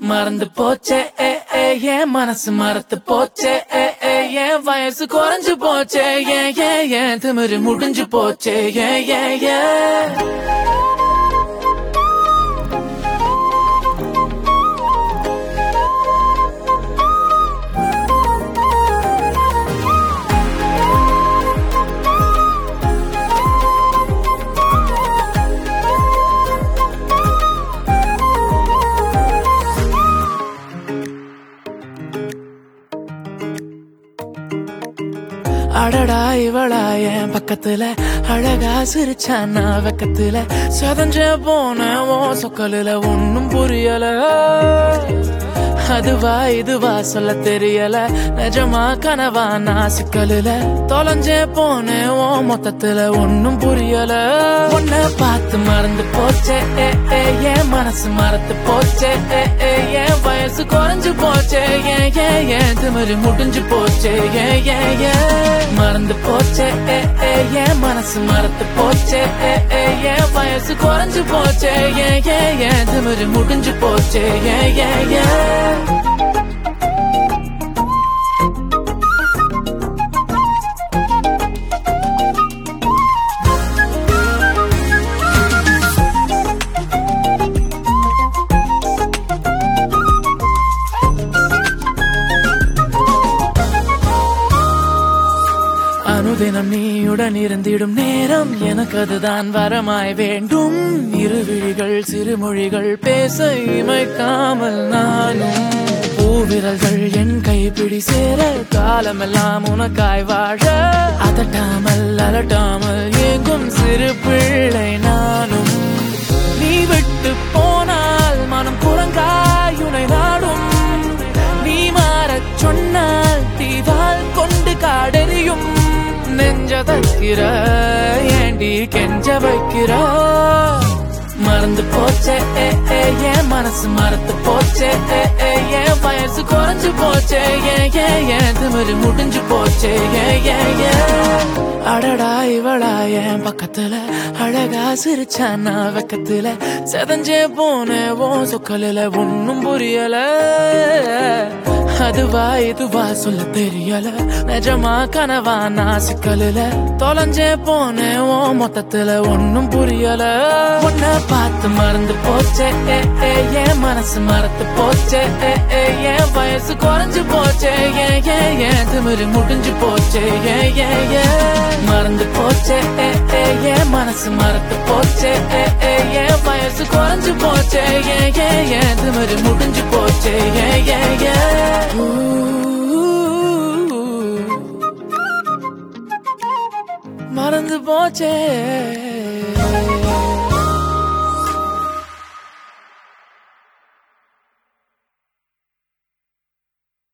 மறந்து போச்சே ஏ ஏ ஏன் மனசு மறத்து போச்சே ஏ ஏ ஏன் வயசு குறைஞ்சு போச்சே ஏன் ஏன் ஏன் திமிரு முடிஞ்சு போச்சே ஏன் ஏன் ஏன் அடடா இவளா என் பக்கத்துல அழகா சிரிச்சானா வெக்கத்துல சதஞ்ச போன ஓ சொக்கலுல ஒன்னும் புரியல அதுவா இதுவா சொல்ல தெரியல நிஜமா கனவா நான் சிக்கலுல தொலைஞ்சே போன ஓ மொத்தத்துல ஒன்னும் புரியல உன்னை பார்த்து மறந்து போச்சே ஏ ஏ ஏன் மனசு மறந்து போச்சே ஏ ஏ ஏன் வயசு குறைஞ்சு போச்சே ஏன் ஏன் ஏன் திமிரு முடிஞ்சு போச்சே ஏன் ஏன் ஏன் மறந்து போச்சே ஏ ஏ ஏன் மனசு மறந்து போச்சே ஏ ஏ ஏன் வயசு குறைஞ்சு போச்சே ஏன் ஏன் ஏன் திமிரு முடிஞ்சு போச்சே ஏன் ஏன் ஏன் அனுதினம் நீயுடன் இருந்திடும் நேரம் எனக்கு அதுதான் வரமாய் வேண்டும் இருவிழிகள் சிறுமொழிகள் பேச இமைக்காமல் நானும் பூவிரல்கள் என் கைப்பிடி சேர காலமெல்லாம் உனக்காய் வாழ அதட்டாமல் அலட்டாமல் ஏங்கும் சிறு பிள்ளை நானும் நீ விட்டு போனால் மனம் குரங்காய் உனை நாடும் நீ மாறச் சொன்னால் தீவால் கொண்டு காடெறியும் நெஞ்ச தைக்கிற ஏண்டி கெஞ்ச வைக்கிற மறந்து போச்சே ஏ ஏ ஏன் மனசு மறந்து போச்சே ஏ ஏ ஏன் வயசு குறைஞ்சு போச்சே ஏ ஏ ஏன் திமிரு முடிஞ்சு போச்சே ஏ ஏ ஏ அடடா இவளா என் பக்கத்துல அழகா சிரிச்சானா வெக்கத்துல செதஞ்சே போன ஓ சொக்கலில ஒன்னும் புரியல அதுவா இதுவா சொல்ல தெரியல நிஜமா கனவா நான் சிக்கலுல தொலைஞ்சே போன ஓ மொத்தத்துல ஒன்னும் புரியல உன்னை பார்த்து மறந்து போச்சே ஏ ஏ ஏன் மனசு மறந்து போச்சே ஏ ஏ ஏன் வயசு குறைஞ்சு போச்சே ஏ ஏ ஏன் திமிரு முடிஞ்சு போச்சே ஏ ஏ ஏ மறந்து போச்சே ஏ ஏ ஏன் மனசு மறந்து போச்சே ஏ ஏ ஏன் வயசு குறைஞ்சு போச்சே ஏ ஏ ஏன் திமிரு முடிஞ்சு போச்சே ஏ ஏ ஏ மறந்து போச்சே